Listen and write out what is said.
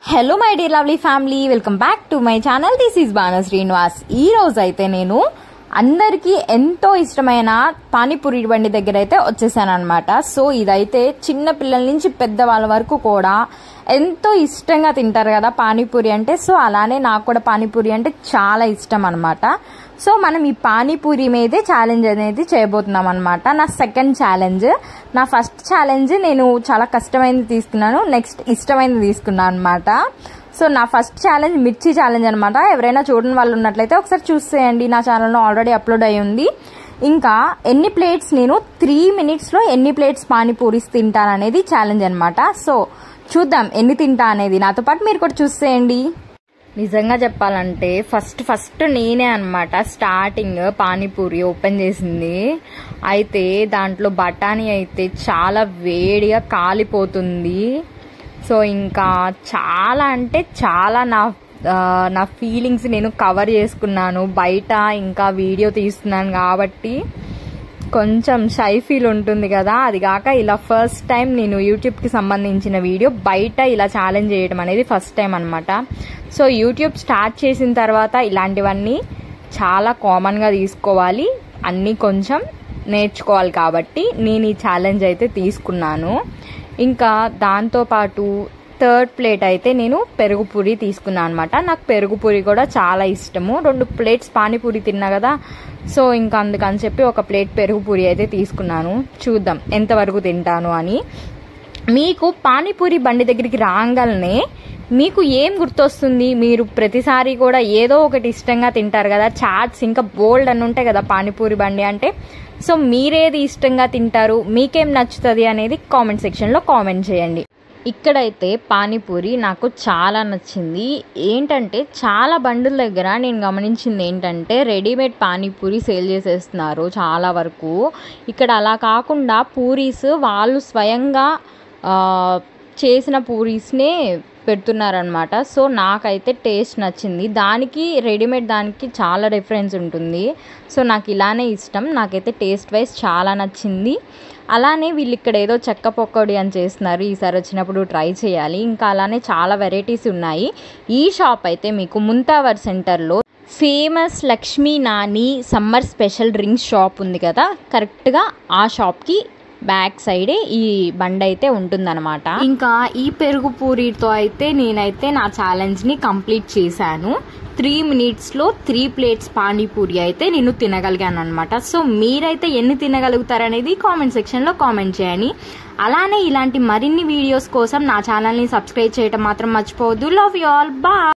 hello my dear lovely family welcome back to my channel this is Banu Srinivas ఈ రోజు అయితే నేను అందరికీ ఎంతో ఇష్టమైన పానీపూరి బండి దగ్గర అయితే వచ్చేసాను అనమాట సో ఇదైతే చిన్న పిల్లల నుంచి పెద్దవాళ్ళ వరకు కూడా ఎంతో ఇష్టంగా తింటారు కదా పానీపూరి అంటే సో అలానే నాకు కూడా పానీపూరి అంటే చాలా ఇష్టం అనమాట సో మనం ఈ పానీపూరి మీదే ఛాలెంజ్ అనేది చేయబోతున్నాం అనమాట నా సెకండ్ ఛాలెంజ్ నా ఫస్ట్ ఛాలెంజ్ నేను చాలా కష్టమైనది తీసుకున్నాను నెక్స్ట్ ఇష్టమైనది తీసుకున్నాను అనమాట సో నా ఫస్ట్ ఛాలెంజ్ మిర్చి ఛాలెంజ్ అనమాట ఎవరైనా చూడని వాళ్ళు ఉన్నట్లయితే ఒకసారి చూసేయండి నా ఛానల్లో ఆల్రెడీ అప్లోడ్ అయ్యి ఉంది ఇంకా ఎన్ని ప్లేట్స్ నేను త్రీ మినిట్స్లో ఎన్ని ప్లేట్స్ పానీపూరీస్ తింటాను అనేది ఛాలెంజ్ అనమాట సో చూద్దాం ఎన్ని తింటా అనేది నాతో పాటు మీరు కూడా చూసేయండి నిజంగా చెప్పాలంటే ఫస్ట్ ఫస్ట్ నేనే అనమాట స్టార్టింగ్ పానీపూరి ఓపెన్ చేసింది అయితే దాంట్లో బఠానీ అయితే చాలా వేడిగా కాలిపోతుంది సో ఇంకా చాలా అంటే చాలా నా ఆ, నా ఫీలింగ్స్ నేను కవర్ చేసుకున్నాను బయట ఇంకా వీడియో తీస్తున్నాను కాబట్టి కొంచెం షై ఫీల్ ఉంటుంది కదా అది కాక ఇలా ఫస్ట్ టైం నేను యూట్యూబ్కి సంబంధించిన వీడియో బయట ఇలా ఛాలెంజ్ చేయడం అనేది ఫస్ట్ టైం అనమాట సో యూట్యూబ్ స్టార్ట్ చేసిన తర్వాత ఇలాంటివన్నీ చాలా కామన్గా తీసుకోవాలి అన్నీ కొంచెం నేర్చుకోవాలి కాబట్టి నేను ఈ ఛాలెంజ్ అయితే తీసుకున్నాను ఇంకా దాంతోపాటు థర్డ్ ప్లేట్ అయితే నేను పెరుగు పూరి తీసుకున్నాను అనమాట నాకు పెరుగు పూరి కూడా చాలా ఇష్టము రెండు ప్లేట్స్ పానీపూరి తిన్నా కదా సో ఇంకా అందుకని చెప్పి ఒక ప్లేట్ పెరుగు పూరి అయితే తీసుకున్నాను చూద్దాం ఎంతవరకు తింటాను అని మీకు పానీపూరి బండి దగ్గరికి రాగానే మీకు ఏం గుర్తొస్తుంది మీరు ప్రతిసారి కూడా ఏదో ఒకటి ఇష్టంగా తింటారు కదా చాట్స్ ఇంకా బోల్డ్ అని ఉంటాయి కదా పానీపూరి బండి అంటే సో మీరేది ఇష్టంగా తింటారు మీకేం నచ్చుతుంది అనేది కామెంట్ సెక్షన్లో కామెంట్ చేయండి ఇక్కడైతే పానీపూరి నాకు చాలా నచ్చింది ఏంటంటే చాలా బండుల దగ్గర నేను గమనించింది ఏంటంటే రెడీమేడ్ పానీపూరి సేల్ చేసేస్తున్నారు చాలా వరకు ఇక్కడ అలా కాకుండా పూరీస్ వాళ్ళు స్వయంగా ఆ, చేసిన పూరీస్నే పెడుతున్నారనమాట సో నాకైతే టేస్ట్ నచ్చింది దానికి రెడీమేడ్ దానికి చాలా డిఫరెన్స్ ఉంటుంది సో నాకు ఇలానే ఇష్టం నాకైతే టేస్ట్ వైజ్ చాలా నచ్చింది అలానే వీళ్ళు ఇక్కడ ఏదో చెక్క పొక్కడి అని చేస్తున్నారు ఈసారి వచ్చినప్పుడు ట్రై చేయాలి ఇంకా అలానే చాలా వెరైటీస్ ఉన్నాయి ఈ షాప్ అయితే మీకు ముంతావర్ సెంటర్లో famous Lakshmi Nani summer special drinks shop ఉంది కదా కరెక్ట్గా ఆ షాప్కి బ్యాక్ సైడే ఈ బండి అయితే ఉంటుందన్నమాట ఇంకా ఈ పెరుగు పూరితో అయితే నేనైతే నా ఛాలెంజ్ ని కంప్లీట్ చేశాను త్రీ మినిట్స్ లో త్రీ ప్లేట్స్ పానీపూరి అయితే నేను తినగలిగాను అనమాట సో మీరైతే ఎన్ని తినగలుగుతారనేది కామెంట్ సెక్షన్ లో కామెంట్ చేయండి అలానే ఇలాంటి మరిన్ని వీడియోస్ కోసం నా ఛానల్ ని సబ్స్క్రైబ్ చేయడం మాత్రం మర్చిపోవద్దు లవ్ యూ ఆల్ బా